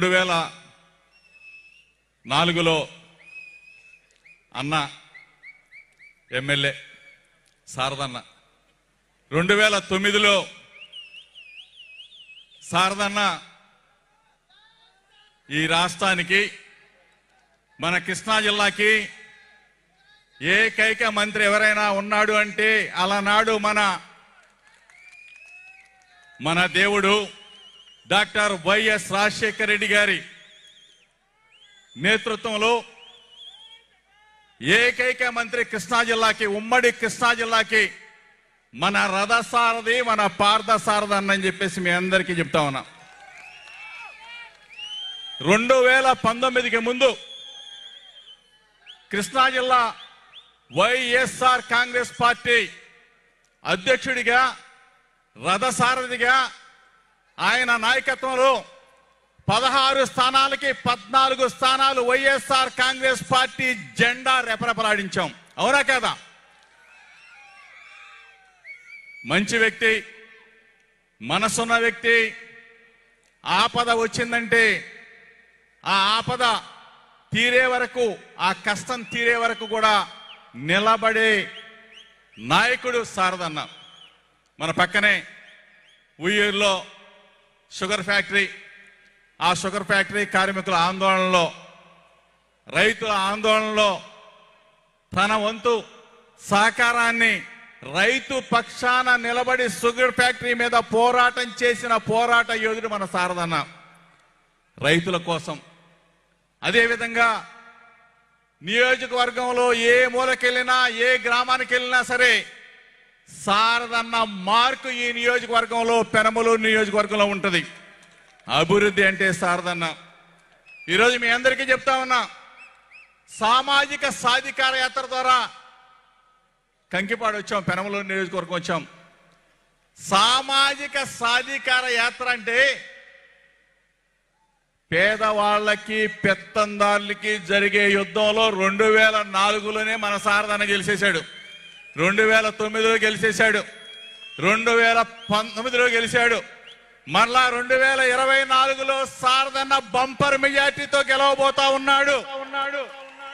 రెండు వేల నాలుగులో అన్న ఎమ్మెల్యే శారదన్న రెండు వేల తొమ్మిదిలో శారదన్న ఈ రాష్ట్రానికి మన కృష్ణా జిల్లాకి ఏకైక మంత్రి ఎవరైనా ఉన్నాడు అంటే అలనాడు మన మన దేవుడు డాక్టర్ వైఎస్ రాజశేఖర రెడ్డి గారి నేతృత్వంలో ఏకైక మంత్రి కృష్ణా జిల్లాకి ఉమ్మడి కృష్ణా జిల్లాకి మన రథసారథి మన పార్థసారథి అన్నని చెప్పేసి మీ అందరికీ చెప్తా ఉన్నా రెండు వేల పంతొమ్మిదికి ముందు కృష్ణా జిల్లా వైఎస్ఆర్ కాంగ్రెస్ పార్టీ అధ్యక్షుడిగా రథసారథిగా ఆయన నాయకత్వంలో పదహారు స్థానాలకి పద్నాలుగు స్థానాలు వైఎస్ఆర్ కాంగ్రెస్ పార్టీ జెండా రెపరెపలాడించాం అవునా కదా మంచి వ్యక్తి మనసున్న వ్యక్తి ఆపద వచ్చిందంటే ఆ ఆపద తీరే వరకు ఆ కష్టం తీరే వరకు కూడా నిలబడే నాయకుడు శారదన్న మన పక్కనే ఉయ్యూరులో షుగర్ ఫ్యాక్టరీ ఆ షుగర్ ఫ్యాక్టరీ కార్మికుల ఆందోళనలో రైతుల ఆందోళనలో తన వంతు సహకారాన్ని రైతు పక్షాన నిలబడి షుగర్ ఫ్యాక్టరీ మీద పోరాటం చేసిన పోరాట యోధుడు మన శారదన్న రైతుల కోసం అదేవిధంగా నియోజకవర్గంలో ఏ మూలకెళ్ళినా ఏ గ్రామానికి వెళ్ళినా సరే సారదన్న మార్కు ఈ నియోజకవర్గంలో పెనమలూరు నియోజకవర్గంలో ఉంటది అభివృద్ధి అంటే సారదన్న ఈరోజు మీ అందరికీ చెప్తా ఉన్నా సామాజిక సాధికార యాత్ర ద్వారా కంకిపాడు వచ్చాం పెనమలూరు నియోజకవర్గం వచ్చాం సామాజిక సాధికార యాత్ర అంటే పేదవాళ్ళకి పెత్తందారులకి జరిగే యుద్ధంలో రెండు వేల నాలుగులోనే మన సారదన్న గెలిచేశాడు రెండు వేల తొమ్మిదిలో గెలిచేశాడు రెండు వేల పంతొమ్మిదిలో గెలిచాడు మరలా రెండు వేల ఇరవై నాలుగులో సారదన్న బంపర్ మెజార్టీతో గెలవబోతా ఉన్నాడు ఉన్నాడు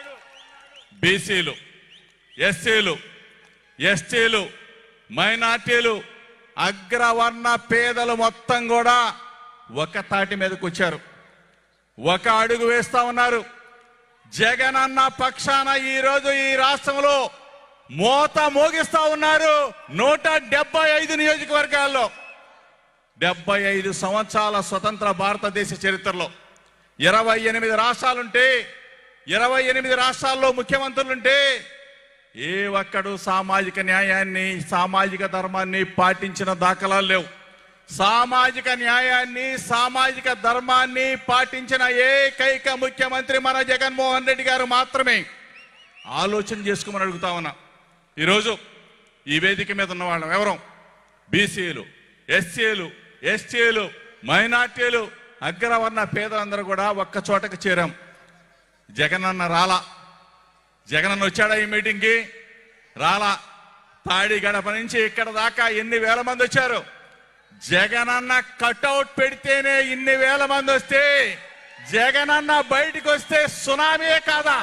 బీసీలు ఎస్సీలు ఎస్టీలు మైనార్టీలు అగ్రవర్ణ పేదలు మొత్తం కూడా ఒక తాటి మీదకి వచ్చారు ఒక అడుగు వేస్తా ఉన్నారు జగన్ అన్న పక్షాన ఈ రోజు ఈ రాష్ట్రంలో మోత మోగిస్తా ఉన్నారు నూట డెబ్బై ఐదు నియోజకవర్గాల్లో డెబ్బై ఐదు సంవత్సరాల స్వతంత్ర భారతదేశ చరిత్రలో ఇరవై ఎనిమిది రాష్ట్రాలుంటే ఇరవై ఎనిమిది రాష్ట్రాల్లో ముఖ్యమంత్రులుంటే ఏ ఒక్కడు సామాజిక న్యాయాన్ని సామాజిక ధర్మాన్ని పాటించిన దాఖలాలు లేవు సామాజిక న్యాయాన్ని సామాజిక ధర్మాన్ని పాటించిన ఏకైక ముఖ్యమంత్రి మన జగన్మోహన్ రెడ్డి గారు మాత్రమే ఆలోచన చేసుకోమని అడుగుతా ఉన్నా ఈరోజు ఈ వేదిక మీద ఉన్న వాళ్ళం ఎవరు బీసీలు ఎస్సీలు ఎస్టీలు మైనార్టీలు అగ్రవర్ణ పేదలందరూ కూడా ఒక్క చోటకి చేరాం జగనన్న రాలా జగనన్న వచ్చాడా ఈ మీటింగ్కి రాలా తాడి గడప నుంచి ఇక్కడ దాకా ఎన్ని వేల మంది వచ్చారు జగనన్న కట్అవుట్ పెడితేనే ఇన్ని వేల మంది వస్తే జగనన్న బయటికి వస్తే సునామీయే కాదా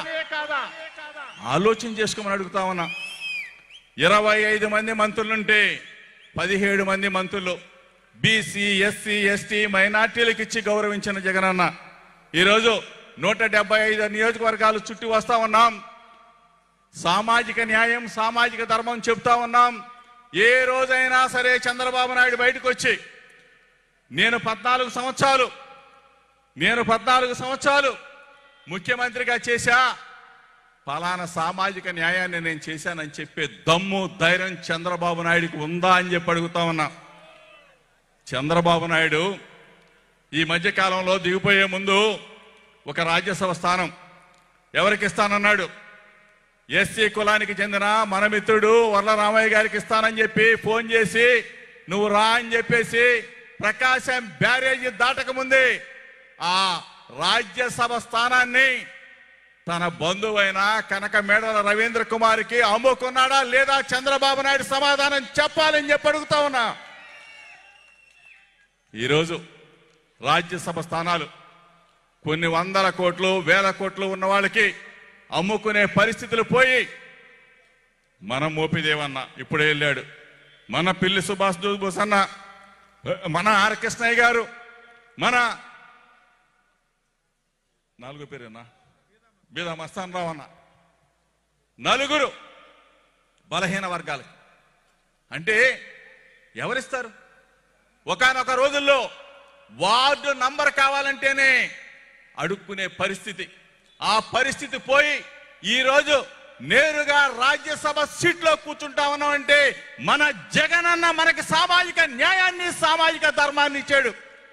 ఆలోచన చేసుకోమని అడుగుతా ఉన్నా ఇరవై ఐదు మంది మంత్రులుంటే పదిహేడు మంది మంత్రులు బీసీ ఎస్సీ ఎస్టీ మైనార్టీలకు ఇచ్చి గౌరవించిన జగనన్న ఈరోజు నూట డెబ్బై ఐదు నియోజకవర్గాలు చుట్టూ వస్తా ఉన్నాం సామాజిక న్యాయం సామాజిక ధర్మం చెప్తా ఉన్నాం ఏ రోజైనా సరే చంద్రబాబు నాయుడు బయటకు వచ్చి నేను పద్నాలుగు సంవత్సరాలు నేను పద్నాలుగు సంవత్సరాలు ముఖ్యమంత్రిగా చేశా ఫలానా సామాజిక న్యాయాన్ని నేను చేశానని చెప్పే దమ్ము ధైర్యం చంద్రబాబు నాయుడికి ఉందా అని చెప్పి అడుగుతా ఉన్నా చంద్రబాబు నాయుడు ఈ మధ్య కాలంలో దిగిపోయే ముందు ఒక రాజ్యసభ స్థానం ఎవరికి ఇస్తానన్నాడు ఎస్సీ కులానికి చెందిన మన మిత్రుడు వర్ల రామయ్య గారికి ఇస్తానని చెప్పి ఫోన్ చేసి నువ్వు రా అని చెప్పేసి ప్రకాశం బ్యారేజీ దాటక ముందే ఆ రాజ్యసభ స్థానాన్ని తన బంధువైన కనక మేడల రవీంద్ర కుమార్కి అమ్ముకున్నాడా లేదా చంద్రబాబు నాయుడు సమాధానం చెప్పాలని చెప్పి అడుగుతా ఉన్నా ఈరోజు రాజ్యసభ స్థానాలు కొన్ని వందల కోట్లు వేల కోట్లు ఉన్న వాళ్ళకి అమ్ముకునే పరిస్థితులు పోయి మన మోపిదేవన్న ఇప్పుడే వెళ్ళాడు మన పిల్లి సుభాష్ చంద్రబోస్ అన్న మన ఆర్ కృష్ణయ్య గారు మన నాలుగో పేరేనా బీదా మస్తాన్ రావు అన్న నలుగురు బలహీన వర్గాలకి అంటే ఎవరిస్తారు ఒకానొక రోజుల్లో వార్డు నంబర్ కావాలంటేనే అడుక్కునే పరిస్థితి ఆ పరిస్థితి పోయి ఈ రోజు నేరుగా రాజ్యసభ సీట్లో కూర్చుంటా ఉన్నామంటే మన జగనన్న మనకి సామాజిక న్యాయాన్ని సామాజిక ధర్మాన్ని ఇచ్చాడు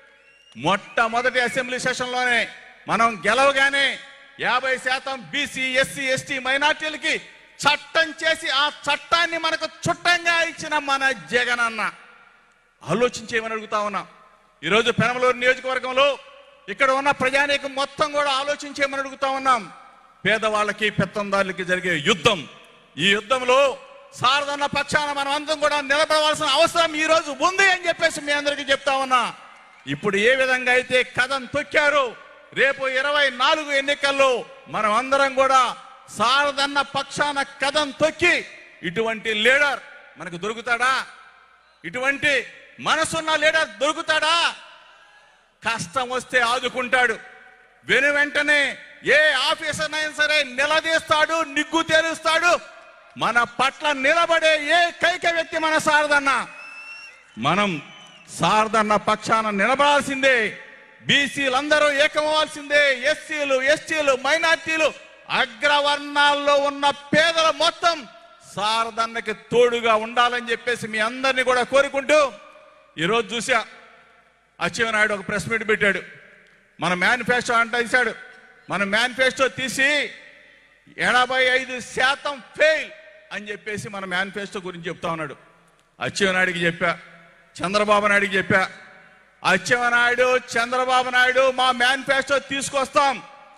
మొట్టమొదటి అసెంబ్లీ సెషన్లోనే మనం గెలవగానే యాభై శాతం బీసీ ఎస్సీ ఎస్టీ మైనార్టీలకి చట్టం చేసి ఆ చట్టాన్ని మనకు చుట్టంగా ఇచ్చిన మన జగనన్న ఆలోచించేయమని అడుగుతా ఉన్నా ఈరోజు పెనమలూరు నియోజకవర్గంలో ఇక్కడ ఉన్న ప్రజానీకం మొత్తం కూడా ఆలోచించేయమని అడుగుతా ఉన్నాం పేదవాళ్ళకి పెత్తందారులకి జరిగే యుద్ధం ఈ యుద్ధంలో సారదన్న పక్షాన మనం అందరం కూడా నిలబడవలసిన అవసరం ఈ రోజు ఉంది అని చెప్పేసి మీ అందరికీ చెప్తా ఉన్నా ఇప్పుడు ఏ విధంగా అయితే కథం తొక్కారో రేపు ఇరవై నాలుగు ఎన్నికల్లో మనం అందరం కూడా సారదన్న పక్షాన కథం తొక్కి ఇటువంటి లీడర్ మనకు దొరుకుతాడా ఇటువంటి మనసున్న లీడర్ దొరుకుతాడా కష్టం వస్తే ఆదుకుంటాడు వెను వెంటనే ఏ ఆఫీసర్ అయినా సరే నిలదీస్తాడు నిగ్గు తేలుస్తాడు మన పట్ల నిలబడే ఏ కైక వ్యక్తి మన సారదన్న మనం సారదన్న పక్షాన నిలబడాల్సిందే బీసీలందరూ ఏకమవ్వాల్సిందే ఎస్సీలు ఎస్టీలు మైనార్టీలు అగ్రవర్ణాల్లో ఉన్న పేదల మొత్తం సారదన్నకి తోడుగా ఉండాలని చెప్పేసి మీ అందరినీ కూడా కోరుకుంటూ ఈరోజు చూసా అచ్చెన్నాయుడు ఒక ప్రెస్ మీట్ పెట్టాడు మన మేనిఫెస్టో అంట ఇచ్చాడు మన మేనిఫెస్టో తీసి ఎనభై ఐదు శాతం ఫెయిల్ అని చెప్పేసి మన మేనిఫెస్టో గురించి చెప్తా ఉన్నాడు అచ్చెన్నాయుడికి చెప్పా చంద్రబాబు నాయుడికి చెప్పా అచ్చెన్నాయుడు చంద్రబాబు నాయుడు మా మేనిఫెస్టో తీసుకొస్తాం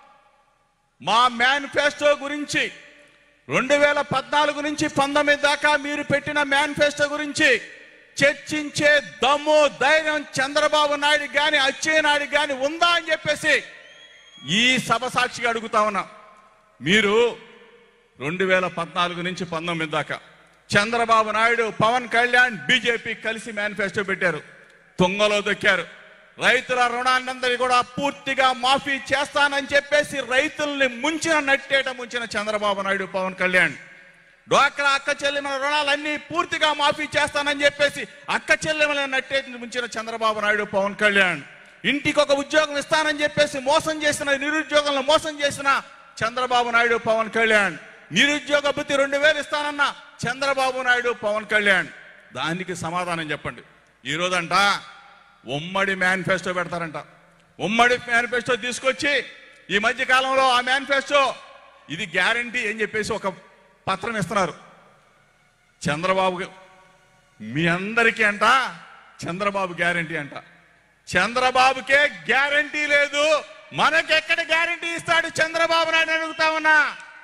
మా మేనిఫెస్టో గురించి రెండు వేల పద్నాలుగు నుంచి పంతొమ్మిది దాకా మీరు పెట్టిన మేనిఫెస్టో గురించి చర్చించే దమ్ము ధైర్యం చంద్రబాబు నాయుడు గాని అచ్చెన్నాయుడు గాని ఉందా అని చెప్పేసి ఈ సభ సాక్షిగా అడుగుతా ఉన్నా మీరు రెండు వేల పద్నాలుగు నుంచి పంతొమ్మిది దాకా చంద్రబాబు నాయుడు పవన్ కళ్యాణ్ బీజేపీ కలిసి మేనిఫెస్టో పెట్టారు తుంగలో దొక్కారు రైతుల రుణాలందరి కూడా పూర్తిగా మాఫీ చేస్తానని చెప్పేసి రైతుల్ని ముంచిన నట్టేట ముంచిన చంద్రబాబు నాయుడు పవన్ కళ్యాణ్ డ్వాక్రా అక్క చెల్లెమల రుణాలన్నీ పూర్తిగా మాఫీ చేస్తానని చెప్పేసి అక్క చెల్లెమల నట్టేటి ముంచిన చంద్రబాబు నాయుడు పవన్ కళ్యాణ్ ఇంటికి ఒక ఉద్యోగం ఇస్తానని చెప్పేసి మోసం చేసిన నిరుద్యోగులను మోసం చేసిన చంద్రబాబు నాయుడు పవన్ కళ్యాణ్ నిరుద్యోగ భృతి రెండు వేలు ఇస్తానన్న చంద్రబాబు నాయుడు పవన్ కళ్యాణ్ దానికి సమాధానం చెప్పండి ఈ రోజంట ఉమ్మడి మేనిఫెస్టో పెడతారంట ఉమ్మడి మేనిఫెస్టో తీసుకొచ్చి ఈ మధ్య కాలంలో ఆ మేనిఫెస్టో ఇది గ్యారంటీ అని చెప్పేసి ఒక పత్రం ఇస్తున్నారు చంద్రబాబు మీ అందరికీ అంట చంద్రబాబు గ్యారంటీ అంట చంద్రబాబుకే గ్యారంటీ లేదు మనకెక్కడ గ్యారంటీ ఇస్తాడు చంద్రబాబు నాయుడు అడుగుతా ఉన్నా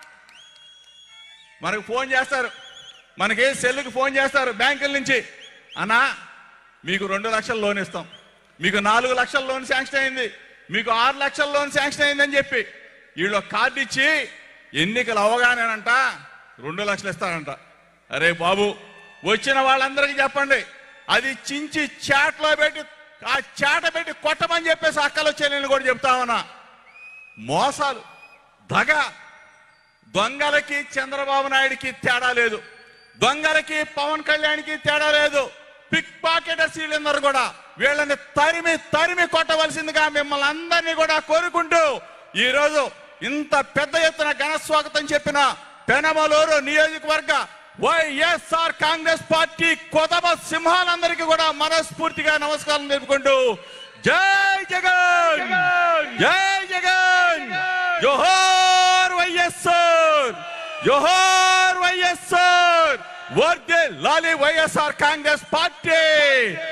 మనకు ఫోన్ చేస్తారు మనకి సెల్లుకి ఫోన్ చేస్తారు బ్యాంకుల నుంచి అన్నా మీకు రెండు లక్షల లోన్ ఇస్తాం మీకు నాలుగు లక్షల లోన్ శాంక్షన్ అయింది మీకు ఆరు లక్షల లోన్ శాంక్షన్ అయిందని చెప్పి వీళ్ళు ఒక కార్డు ఇచ్చి ఎన్నికలు అవగానేనంట రెండు లక్షలు ఇస్తారంట అరే బాబు వచ్చిన వాళ్ళందరికీ చెప్పండి అది చించి చాట్లో పెట్టి ఆ చాట పెట్టి కొట్టమని చెప్పేసి అక్కలు చెల్లెలు కూడా చెప్తా ఉన్నా మోసాలు దగ దొంగలకి చంద్రబాబు నాయుడికి తేడా లేదు దొంగలకి పవన్ కళ్యాణ్కి తేడా లేదు పిక్ పాకెటర్స్ వీళ్ళందరూ కూడా వీళ్ళని తరిమి తరిమి కొట్టవలసిందిగా మిమ్మల్ని అందరినీ కూడా కోరుకుంటూ ఈ రోజు ఇంత పెద్ద ఎత్తున ఘన స్వాగతం చెప్పిన పెనమలూరు నియోజకవర్గ వైఎస్ఆర్ కాంగ్రెస్ పార్టీ కొదమ సింహాలందరికీ కూడా మనస్ఫూర్తిగా నమస్కారం తెలుపుకుంటూ జై జగన్ జై జగన్ జోహార్ వైఎస్ఆర్ జోహార్ వైఎస్ఆర్ వర్దే లాలి వైఎస్ఆర్ కాంగ్రెస్ పార్టీ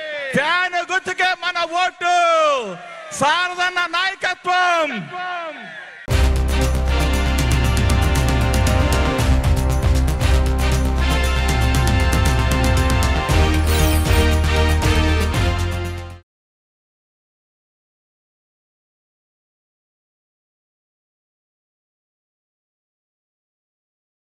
ఫ్యాన్ గుర్తుకే మన ఓటు సారదన్న నాయకత్వం